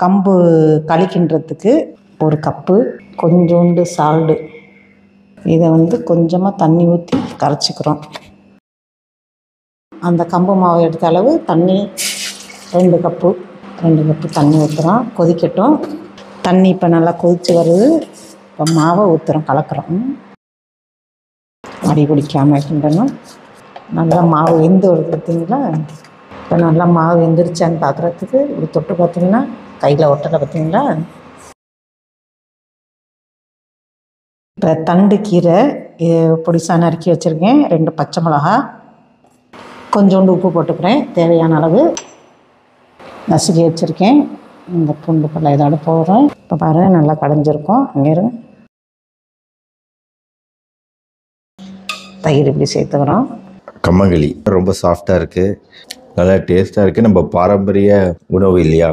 கம்பு களி கிண்டுறதுக்கு ஒரு கப்பு கொஞ்சோண்டு சால்டு இதை வந்து கொஞ்சமாக தண்ணி ஊற்றி கரைச்சிக்கிறோம் அந்த கம்பு மாவு எடுத்த அளவு தண்ணி ரெண்டு கப்பு ரெண்டு கப்பு தண்ணி ஊற்றுறோம் கொதிக்கட்டும் தண்ணி இப்போ நல்லா கொதித்து வருது இப்போ மாவை ஊற்றுறோம் கலக்கிறோம் அடி பிடிக்காமல் கிண்டணும் நல்லா மாவு வெந்து வருது பார்த்தீங்களா இப்போ நல்லா மாவு வெந்துருச்சான்னு பார்க்குறதுக்கு இப்படி தொட்டு பார்த்தீங்கன்னா கையில் ஒட்டலை பார்த்தீங்களா இப்போ தண்டு கீரை இது பொடிசா நறுக்கி வச்சுருக்கேன் ரெண்டு பச்சை மிளகா கொஞ்சோண்டு உப்பு போட்டுக்கிறேன் தேவையான அளவு நசுக்கி வச்சுருக்கேன் இந்த பூண்டு பல்ல இதோட போடுறேன் இப்போ பாருங்கள் நல்லா கடைஞ்சிருக்கும் இங்கே இருங்க தயிர் இப்படி சேர்த்துக்கிறோம் கம்மங்களி ரொம்ப சாஃப்டாக இருக்குது நல்லா டேஸ்ட்டாக இருக்குது நம்ம பாரம்பரிய உணவு இல்லையா